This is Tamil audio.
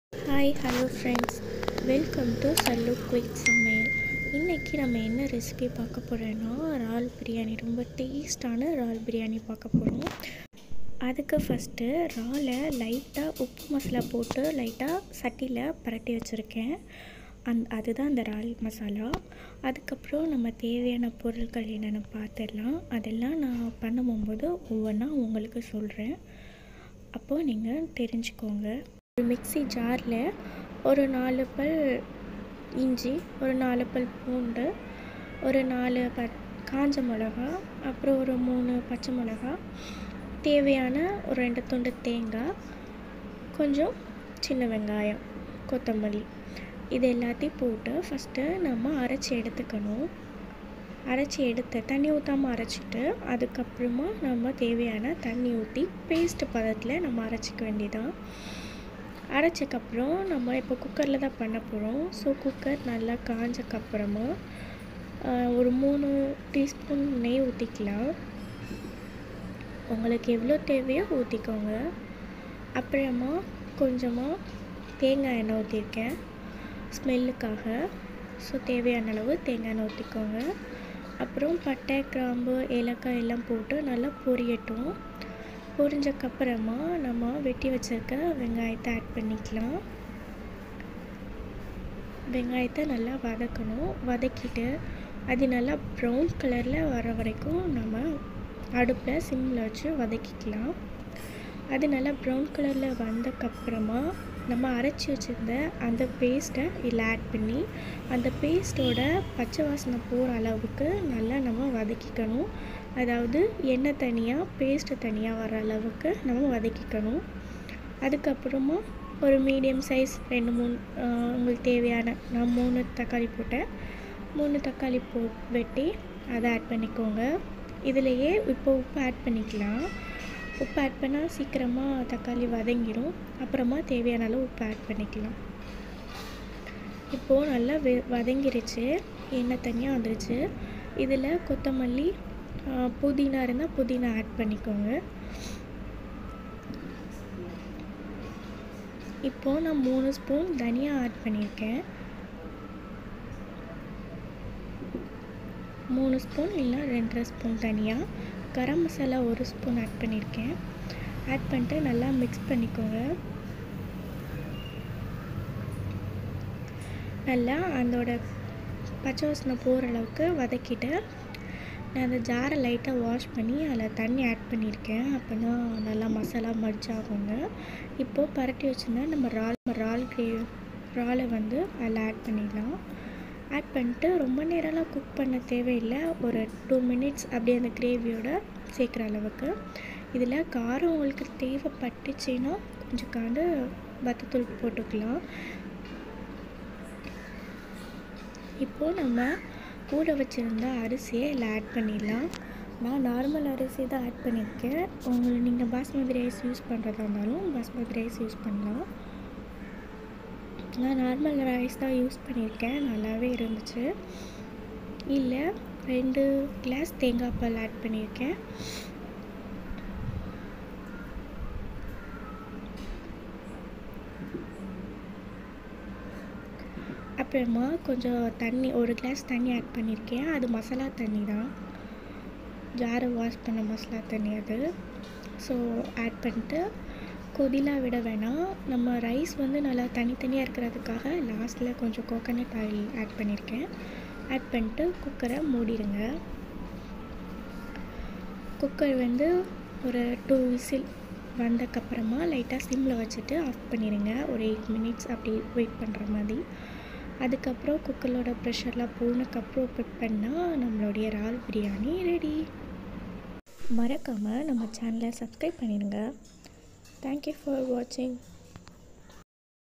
hi hello friends welcome to Sallu quick சமையல் இன்றைக்கி நம்ம என்ன ரெசிபி பார்க்க போகிறோன்னா இறால் பிரியாணி ரொம்ப டேஸ்டான இறால் பிரியாணி பார்க்க போகிறோம் அதுக்கு ஃபஸ்ட்டு இறாலை லைட்டாக உப்பு மசாலா போட்டு லைட்டாக சட்டியில் பரட்டி வச்சுருக்கேன் அந் அதுதான் அந்த இறால் மசாலா அதுக்கப்புறம் நம்ம தேவையான பொருட்கள் என்னென்னு பார்த்துடலாம் அதெல்லாம் நான் பண்ணும்போது ஒவ்வொன்றா உங்களுக்கு சொல்கிறேன் அப்போது நீங்கள் தெரிஞ்சுக்கோங்க ஒரு மிக்ஸி ஜாரில் ஒரு நாலு பல் இஞ்சி ஒரு நாலு பல் பூண்டு ஒரு நாலு ப காஞ்ச மிளகா அப்புறம் ஒரு மூணு பச்சை மிளகா தேவையான ஒரு ரெண்டு துண்டு தேங்காய் கொஞ்சம் சின்ன வெங்காயம் கொத்தமல்லி இது எல்லாத்தையும் போட்டு ஃபஸ்ட்டு நம்ம அரைச்சி எடுத்துக்கணும் அரைச்சி எடுத்து தண்ணி ஊற்றாமல் அரைச்சிட்டு அதுக்கப்புறமா நம்ம தேவையான தண்ணி ஊற்றி பேஸ்ட் பதத்தில் நம்ம அரைச்சிக்க வேண்டியதான் அரைச்சக்கப்புறம் நம்ம இப்போ குக்கரில் தான் பண்ண போகிறோம் ஸோ குக்கர் நல்லா காஞ்சக்கப்புறமா ஒரு மூணு டீஸ்பூன் நெய் ஊற்றிக்கலாம் உங்களுக்கு எவ்வளோ தேவையோ ஊற்றிக்கோங்க அப்புறமா கொஞ்சமாக தேங்காய் எண்ணெய் ஊற்றிருக்கேன் ஸ்மெல்லுக்காக ஸோ தேவையான அளவு தேங்காய் எண்ணெய் ஊற்றிக்கோங்க அப்புறம் பட்டை கிராம்பு ஏலக்காய் எல்லாம் போட்டு நல்லா பொரியட்டும் பொரிஞ்சக்கப்புறமா நம்ம வெட்டி வச்சுருக்க வெங்காயத்தை ஆட் பண்ணிக்கலாம் வெங்காயத்தை நல்லா வதக்கணும் வதக்கிட்டு அது நல்லா ப்ரௌன் கலரில் வர வரைக்கும் நம்ம அடுப்பில் சிம்மில் வச்சு வதக்கிக்கலாம் அது நல்லா ப்ரௌன் கலரில் வந்தக்கப்புறமா நம்ம அரைச்சி வச்சுருந்த அந்த பேஸ்ட்டை இதில் ஆட் பண்ணி அந்த பேஸ்ட்டோட பச்சை வாசனை போகிற அளவுக்கு நல்லா நம்ம வதக்கிக்கணும் அதாவது எண்ணெய் தனியாக பேஸ்ட்டு தனியாக வர அளவுக்கு நம்ம வதக்கிக்கணும் அதுக்கப்புறமா ஒரு மீடியம் சைஸ் ரெண்டு மூணு உங்களுக்கு தேவையான நான் மூணு தக்காளி போட்டேன் மூணு தக்காளி போ வெட்டி அதை ஆட் பண்ணிக்கோங்க இதிலையே இப்போ உப்பு ஆட் பண்ணிக்கலாம் உப்பு ஆட் பண்ணால் சீக்கிரமாக தக்காளி வதங்கிடும் அப்புறமா தேவையான அளவு உப்பு ஆட் பண்ணிக்கலாம் இப்போது நல்லா வெ வதங்கிருச்சு எண்ணெய் தனியாக வந்துருச்சு இதில் கொத்தமல்லி புதினா இருந்தால் புதினா ஆட் பண்ணிக்கோங்க இப்போது நான் மூணு ஸ்பூன் தனியா ஆட் பண்ணியிருக்கேன் மூணு ஸ்பூன் இல்லை ரெண்டரை ஸ்பூன் தனியாக கரம் மசாலா ஒரு ஸ்பூன் ஆட் பண்ணியிருக்கேன் ஆட் பண்ணிட்டு நல்லா மிக்ஸ் பண்ணிக்கோங்க நல்லா அதோட பச்சை வாசனை போகிற அளவுக்கு வதக்கிட்டு நான் அந்த ஜாரை லைட்டாக வாஷ் பண்ணி அதில் தண்ணி ஆட் பண்ணியிருக்கேன் அப்போ தான் நல்லா மசாலா மர்ஜ் ஆகுங்க இப்போது பரட்டி வச்சுருந்தா நம்ம இறால் இறால் கிரேவி இறாலை வந்து அதில் ஆட் பண்ணிடலாம் ஆட் பண்ணிட்டு ரொம்ப நேரம்லாம் குக் பண்ண தேவையில்லை ஒரு டூ மினிட்ஸ் அப்படியே அந்த கிரேவியோட சேர்க்குற அளவுக்கு இதில் காரம் உங்களுக்கு தேவைப்பட்டுச்சுன்னா கொஞ்சம் காண்டு வத்தத்தூள் போட்டுக்கலாம் இப்போது நம்ம கூட வச்சுருந்த அரிசியை இதில் ஆட் பண்ணிடலாம் நான் நார்மல் அரிசி தான் ஆட் பண்ணியிருக்கேன் உங்களுக்கு நீங்கள் பாஸ்மதி ரைஸ் யூஸ் பண்ணுறதா இருந்தாலும் பாஸ்மதி ரைஸ் யூஸ் பண்ணலாம் நான் நார்மல் ரைஸ் தான் யூஸ் பண்ணியிருக்கேன் நல்லாவே இருந்துச்சு இல்லை ரெண்டு கிளாஸ் தேங்காய் பால் ஆட் பண்ணியிருக்கேன் அப்புறமா கொஞ்சம் தண்ணி ஒரு கிளாஸ் தண்ணி ஆட் பண்ணியிருக்கேன் அது மசாலா தண்ணி தான் ஜாரை வாஷ் பண்ண மசாலா தண்ணி அது ஸோ ஆட் பண்ணிட்டு கொதிலாம் விட வேணாம் நம்ம ரைஸ் வந்து நல்லா தனித்தனியாக இருக்கிறதுக்காக லாஸ்ட்டில் கொஞ்சம் கோகனட் ஆயில் ஆட் பண்ணியிருக்கேன் ஆட் பண்ணிட்டு குக்கரை மூடிடுங்க குக்கர் வந்து ஒரு டூ விசில் வந்தக்கப்புறமா லைட்டாக சிம்மில் வச்சுட்டு ஆஃப் பண்ணிடுங்க ஒரு எயிட் மினிட்ஸ் அப்படி வெயிட் பண்ணுற மாதிரி அதுக்கப்புறம் குக்கரோட ப்ரெஷர்லாம் போனதுக்கப்புறம் ஓப்பன் பண்ணால் நம்மளுடைய இறால் பிரியாணி ரெடி மறக்காமல் நம்ம சேனலை சப்ஸ்கிரைப் பண்ணிடுங்க தேங்க்யூ ஃபார் வாட்சிங்